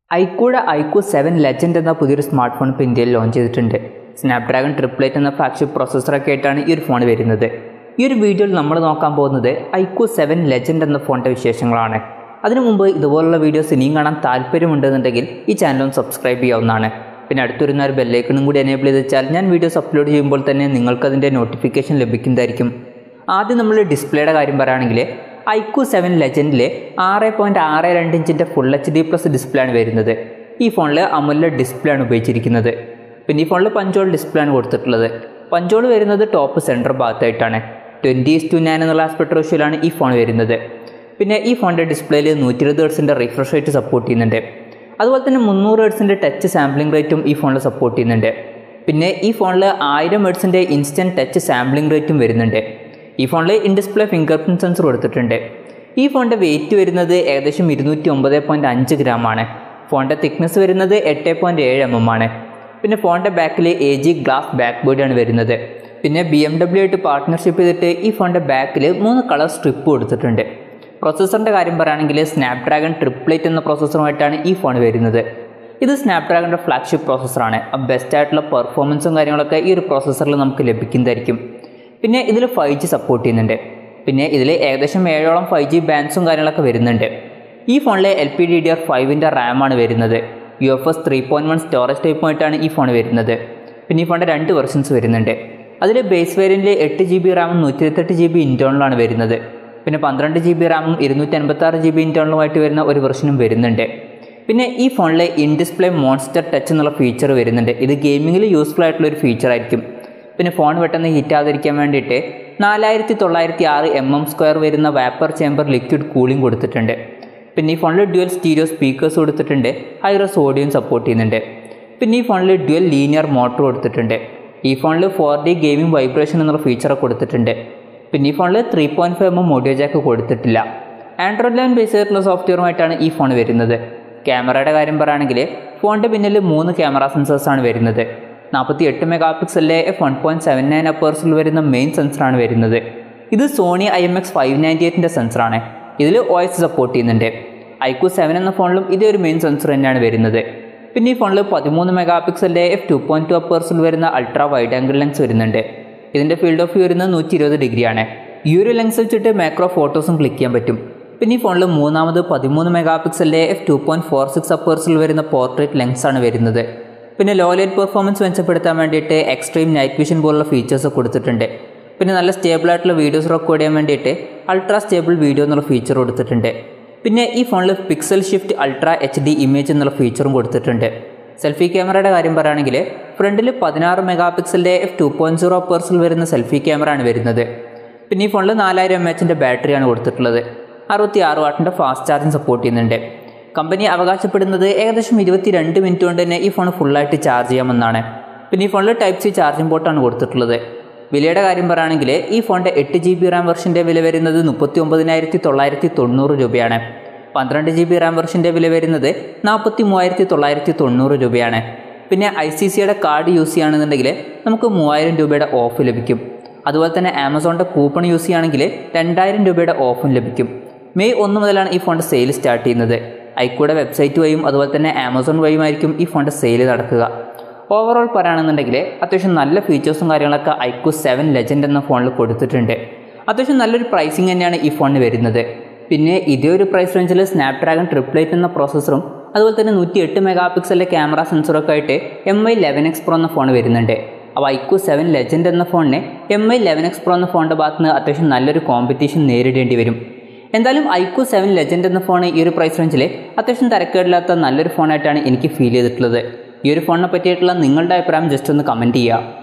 ഐക്കൂടെ IQ seven legend എന്ന പുതിയൊരു smart phone ഇപ്പോൾ ഇന്ത്യയിൽ ലോഞ്ച് ചെയ്തിട്ടുണ്ട് സ്നാപ്ഡ്രാഗൺ ട്രിപ്ലേറ്റ് എന്ന ഫ്ലാഗ്ഷിപ്പ് പ്രോസസ്സറൊക്കെ ആയിട്ടാണ് ഈ ഒരു ഫോൺ വരുന്നത് ഈ ഒരു വീഡിയോയിൽ നമ്മൾ നോക്കാൻ പോകുന്നത് ഐക്യു സെവൻ ലെജൻഡ് എന്ന ഫോണിൻ്റെ വിശേഷങ്ങളാണ് അതിനു മുമ്പ് ഇതുപോലുള്ള വീഡിയോസ് ഇനിയും കാണാൻ താല്പര്യമുണ്ടെന്നുണ്ടെങ്കിൽ ഈ ചാനൽ ഒന്ന് സബ്സ്ക്രൈബ് ചെയ്യാവുന്നതാണ് പിന്നെ അടുത്തൊരുന്ന ഒരു ബെല്ലൈക്കണും കൂടി എനേബിൾ ചെയ്ത് വെച്ചാൽ ഞാൻ വീഡിയോസ് അപ്ലോഡ് ചെയ്യുമ്പോൾ തന്നെ നിങ്ങൾക്ക് അതിൻ്റെ നോട്ടിഫിക്കേഷൻ ലഭിക്കുന്നതായിരിക്കും ആദ്യം നമ്മൾ ഡിസ്പ്ലേയുടെ കാര്യം പറയുകയാണെങ്കിൽ ഐക്യു സെവൻ ലെജൻഡിൽ ആറ് പോയിൻറ്റ് ആറ് രണ്ട് ഇഞ്ചിൻ്റെ full H D plus display ആണ് വരുന്നത് ഈ ഫോണിൽ അമുല്ല ഡിസ്പ്ലേ ആണ് ഉപയോഗിച്ചിരിക്കുന്നത് പിന്നെ ഈ ഫോണിൽ പഞ്ചോൾ ഡിസ്പ്ലേ ആണ് കൊടുത്തിട്ടുള്ളത് പഞ്ചോൾ വരുന്നത് ടോപ്പ് സെൻറ്റർ ഭാഗത്തായിട്ടാണ് ട്വൻറ്റി ടു നയൻ എന്നുള്ള ആസ്പെക്ട് റേഷ്യോയിലാണ് ഈ ഫോൺ വരുന്നത് പിന്നെ ഈ ഫോണിൻ്റെ ഡിസ്പ്ലേയിൽ നൂറ്റി ഇരുപത് ഹെർട്സിൻ്റെ റിഫ്രഷ് റേറ്റ് സപ്പോർട്ട് ചെയ്യുന്നുണ്ട് അതുപോലെ തന്നെ മുന്നൂറ് ഹെർട്സിൻ്റെ ടച്ച് സാമ്പിളിംഗ് റേറ്റും ഈ ഫോണിൽ സപ്പോർട്ട് ചെയ്യുന്നുണ്ട് പിന്നെ ഈ ഫോണിൽ ആയിരം ഹെർട്സിൻ്റെ ഇൻസ്റ്റൻറ്റ് ടച്ച് സാമ്പിളിംഗ് റേറ്റും വരുന്നുണ്ട് ഈ ഫോണിൽ in display fingerprint sensor കൊടുത്തിട്ടുണ്ട് ഈ ഫോണിൻ്റെ വെയിറ്റ് വരുന്നത് ഏകദേശം ഇരുന്നൂറ്റി ഒമ്പത് പോയിൻറ്റ് അഞ്ച് ഗ്രാം ആണ് ഫോണിൻ്റെ തിക്നെസ് വരുന്നത് എട്ട് പോയിൻറ്റ് ഏഴ് എം എം ആണ് പിന്നെ ഫോണിൻ്റെ ബാക്കിൽ എ ജി ഗ്ലാസ് ബാക്ക് ബോഡിയാണ് വരുന്നത് പിന്നെ ബി എം ഡബ്ല്യു ആയിട്ട് പാർട്ട്ണർഷിപ്പ് ചെയ്തിട്ട് ഈ ഫോണിൻ്റെ ബാക്കിൽ മൂന്ന് കളർ സ്ട്രിപ്പ് കൊടുത്തിട്ടുണ്ട് പ്രോസസ്സറിൻ്റെ കാര്യം പറയുകയാണെങ്കിൽ സ്നാപ്ഡ്രാഗൺ ട്രിപ്ലേറ്റ് എന്ന പ്രോസസ്സറുമായിട്ടാണ് ഈ ഫോൺ വരുന്നത് ഇത് സ്നാപ്ഡ്രാഗണിൻ്റെ ഫ്ലാഗ്ഷിപ്പ് പ്രോസസ്സറാണ് ബെസ്റ്റ് ആയിട്ടുള്ള പെർഫോമൻസും കാര്യങ്ങളൊക്കെ ഈ ഒരു പ്രോസസ്സറിൽ നമുക്ക് ലഭിക്കുന്നതായിരിക്കും പിന്നെ ഇതിൽ ഫൈവ് ജി സപ്പോർട്ട് ചെയ്യുന്നുണ്ട് പിന്നെ ഇതിൽ ഏകദേശം ഏഴോളം ഫൈവ് ജി ബാൻഡ്സും കാര്യങ്ങളൊക്കെ വരുന്നുണ്ട് ഈ ഫോണിൽ L P D D R ഫൈവിൻ്റെ റാമാണ് വരുന്നത് U F S three point one storage ടൈപ്പുമായിട്ടാണ് ഈ ഫോൺ വരുന്നത് പിന്നെ ഈ ഫോണിൻ്റെ രണ്ട് വെർഷൻസ് വരുന്നുണ്ട് അതിൽ ബേസ് വേരിയൻറ്റിൽ എട്ട് ജി ബി റാമും നൂറ്റി ഇരുപത്തെട്ട് ജി ബി ഇൻറ്റേണലാണ് വരുന്നത് പിന്നെ പന്ത്രണ്ട് ജി ബി റാമും ഇരുന്നൂറ്റി അൻപത്തി ആറ് ജി ബി ഇൻറ്റേണലുമായിട്ട് വരുന്ന ഒരു വെർഷനും വരുന്നുണ്ട് പിന്നെ ഈ ഫോണിൽ ഇൻ ഡിസ്പ്ലേ മോൺസ്റ്റർ ടച്ച് എന്നുള്ള ഫീച്ചർ വരുന്നുണ്ട് ഇത് ഗെയിമിങ്ങിൽ യൂസ്ഫുൾ ആയിട്ടുള്ള ഒരു ഫീച്ചർ ആയിരിക്കും പിന്നെ ഫോൺ പെട്ടെന്ന് ഹീറ്റ് ആകാതിരിക്കാൻ വേണ്ടിയിട്ട് നാലായിരത്തി തൊള്ളായിരത്തി ആറ് എം എം സ്ക്വയർ വരുന്ന വാപ്പർ ചേമ്പർ ലിക്വിഡ് കൂളിംഗ് കൊടുത്തിട്ടുണ്ട് പിന്നെ ഈ ഫോണിൽ ഡ്യുവൽ സ്റ്റീരിയോ സ്പീക്കേഴ്സ് കൊടുത്തിട്ടുണ്ട് ഹൈറസ് ഓഡിയോയും സപ്പോർട്ട് ചെയ്യുന്നുണ്ട് പിന്നെ ഈ ഫോണിൽ ഡ്യുവൽ ലീനിയർ മോട്ടർ കൊടുത്തിട്ടുണ്ട് ഈ ഫോണിൽ ഫോർ ഡി ഗെയിമിംഗ് വൈബ്രേഷൻ എന്നുള്ള ഫീച്ചർ കൊടുത്തിട്ടുണ്ട് പിന്നെ ഈ ഫോണിൽ three point five M audio jack കൊടുത്തിട്ടില്ല ആൻഡ്രോയിഡ് ലെവൻ ബേസ് ചെയ്തിട്ടുള്ള സോഫ്റ്റ്വെയറുമായിട്ടാണ് ഈ ഫോൺ വരുന്നത് ക്യാമറയുടെ കാര്യം പറയുകയാണെങ്കിൽ ഫോണിൻ്റെ പിന്നിൽ മൂന്ന് ക്യാമറ സെൻസേഴ്സാണ് വരുന്നത് നാൽപ്പത്തി എട്ട് മെഗാ പിക്സലിലെ F one point seven nine അപ്പേഴ്സിൽ വരുന്ന മെയിൻ സെൻസറാണ് വരുന്നത് ഇത് Sony I M X five ninety എയ്റ്റിൻ്റെ സെൻസറാണ് ഇതിൽ ഒ എസ് സപ്പോർട്ട് ചെയ്യുന്നുണ്ട് ഐക്യു സെവൻ എന്ന ഫോണിലും ഇതേ ഒരു മെയിൻ സെൻസർ തന്നെയാണ് വരുന്നത് പിന്നെ ഈ ഫോണിൽ പതിമൂന്ന് മെഗാ പിക്സലിൻ്റെ എഫ് ടു പോയിൻറ്റ് ടു അപ്പേഴ്സിൽ വരുന്ന അൾട്രാ വൈഡ് ആംഗിൾ ലെൻസ് വരുന്നുണ്ട് ഇതിൻ്റെ ഫീൽഡ് ഓഫ് വ്യൂ വരുന്നത് നൂറ്റി ഇരുപത് ഡിഗ്രിയാണ് ഈ ഒരു ലെൻസ് വെച്ചിട്ട് മാക്രോ ഫോട്ടോസും ക്ലിക്ക് ചെയ്യാൻ പറ്റും പിന്നെ ഈ ഫോണിൽ മൂന്നാമത് പതിമൂന്ന് മെഗാ പിക്സലിൻ്റെ F two point four six അപ്പേഴ്സിൽ വരുന്ന പോർട്രേറ്റ് ലെൻസ് ആണ് വരുന്നത് പിന്നെ ലോ ലൈറ്റ് പെർഫോമൻസ് മെച്ചപ്പെടുത്താൻ വേണ്ടിയിട്ട് എക്സ്ട്രീം നൈറ്റ് വിഷൻ പോലുള്ള ഫീച്ചേഴ്സ് കൊടുത്തിട്ടുണ്ട് പിന്നെ നല്ല സ്റ്റേബിൾ ആയിട്ടുള്ള വീഡിയോസ് റെക്കോർഡ് ചെയ്യാൻ വേണ്ടിയിട്ട് അൾട്രാ സ്റ്റേബിൾ വീഡിയോ എന്നുള്ള ഫീച്ചർ കൊടുത്തിട്ടുണ്ട് പിന്നെ ഈ ഫോണിൽ pixel shift ultra H D image എന്നുള്ള ഫീച്ചറും കൊടുത്തിട്ടുണ്ട് സെൽഫി ക്യാമറയുടെ കാര്യം പറയുകയാണെങ്കിൽ ഫ്രണ്ടിൽ പതിനാറ് മെഗാ പിക്സലിൻ്റെ എഫ് ടു പോയിൻറ്റ് സീറോ പേഴ്സിൽ വരുന്ന സെൽഫി ക്യാമറ ആണ് വരുന്നത് പിന്നെ ഈ ഫോണിൽ നാലായിരം എം എച്ചിൻ്റെ ബാറ്ററിയാണ് കൊടുത്തിട്ടുള്ളത് അറുപത്തി ആറ് വാട്ടിൻ്റെ ഫാസ്റ്റ് ചാർജിങ് സപ്പോർട്ട് ചെയ്യുന്നുണ്ട് കമ്പനി അവകാശപ്പെടുന്നത് ഏകദേശം ഇരുപത്തി രണ്ട് മിനിറ്റ് കൊണ്ട് തന്നെ ഈ ഫോൺ ഫുള്ളായിട്ട് ചാർജ് ചെയ്യാമെന്നാണ് പിന്നെ ഈ ഫോണിൽ ടൈപ്പ് സി ചാർജിംഗ് പോർട്ടാണ് കൊടുത്തിട്ടുള്ളത് വിലയുടെ കാര്യം പറയുകയാണെങ്കിൽ ഈ ഫോണിൻ്റെ എട്ട് ജി ബി റാം വെർഷൻ്റെ വില വരുന്നത് മുപ്പത്തി ഒമ്പതിനായിരത്തി തൊള്ളായിരത്തി തൊണ്ണൂറ് രൂപയാണ് പന്ത്രണ്ട് ജി ബി റാം വെർഷൻ്റെ വില വരുന്നത് നാൽപ്പത്തി മൂവായിരത്തി തൊള്ളായിരത്തി തൊണ്ണൂറ് രൂപയാണ് പിന്നെ ഐ സി സിയുടെ കാർഡ് യൂസ് ചെയ്യുകയാണെന്നുണ്ടെങ്കിൽ നമുക്ക് മൂവായിരം രൂപയുടെ ഓഫ് ലഭിക്കും അതുപോലെ തന്നെ ആമസോണിൻ്റെ കൂപ്പൺ യൂസ് ചെയ്യുകയാണെങ്കിൽ രണ്ടായിരം രൂപയുടെ ഓഫും ലഭിക്കും മെയ് ഒന്ന് മുതലാണ് ഈ ഫോണിൻ്റെ സെയിൽ സ്റ്റാർട്ട് ചെയ്യുന്നത് ഐക്കൂടെ വെബ്സൈറ്റ് വഴിയും അതുപോലെ തന്നെ ആമസോൺ വഴിയുമായിരിക്കും ഈ ഫോണിൻ്റെ സെയിൽ നടക്കുക ഓവറോൾ പറയുകയാണെന്നുണ്ടെങ്കിൽ അത്യാവശ്യം നല്ല ഫീച്ചേഴ്സും കാര്യങ്ങളൊക്കെ ഐക്യു സെവൻ ലെജൻഡ് എന്ന ഫോണിൽ കൊടുത്തിട്ടുണ്ട് അത്യാവശ്യം നല്ലൊരു പ്രൈസിങ് തന്നെയാണ് ഈ ഫോണിന് വരുന്നത് പിന്നെ ഇതേ ഒരു പ്രൈസ് റേഞ്ചിൽ സ്നാപ്ഡ്രാഗൺ ട്രിപ്ലേറ്റ് എന്ന പ്രോസസ്സറും അതുപോലെ തന്നെ നൂറ്റി എട്ട് മെഗാ പിക്സലിലെ ക്യാമറ സെൻസറൊക്കെ ആയിട്ട് M I eleven X pro എന്ന ഫോൺ വരുന്നുണ്ട് അപ്പോൾ ഐക്യു സെവൻ ലെജൻഡ് എന്ന ഫോണിന് M I eleven X pro എന്ന ഫോണിൻ്റെ ഭാഗത്ത് നിന്ന് അത്യാവശ്യം നല്ലൊരു കോമ്പറ്റീഷൻ നേരിടേണ്ടി വരും എന്തായാലും ഐക്യു സെവൻ ലെജൻഡ് എന്ന ഫോൺ ഈ ഒരു പ്രൈസ് റേഞ്ചിൽ അത്യാവശ്യം തരക്കേടില്ലാത്ത നല്ലൊരു ഫോണായിട്ടാണ് എനിക്ക് ഫീൽ ചെയ്തിട്ടുള്ളത് ഈ ഒരു ഫോണിനെ പറ്റിയിട്ടുള്ള നിങ്ങളുടെ അഭിപ്രായം ജസ്റ്റ് ഒന്ന് കമൻറ്റ് ചെയ്യുക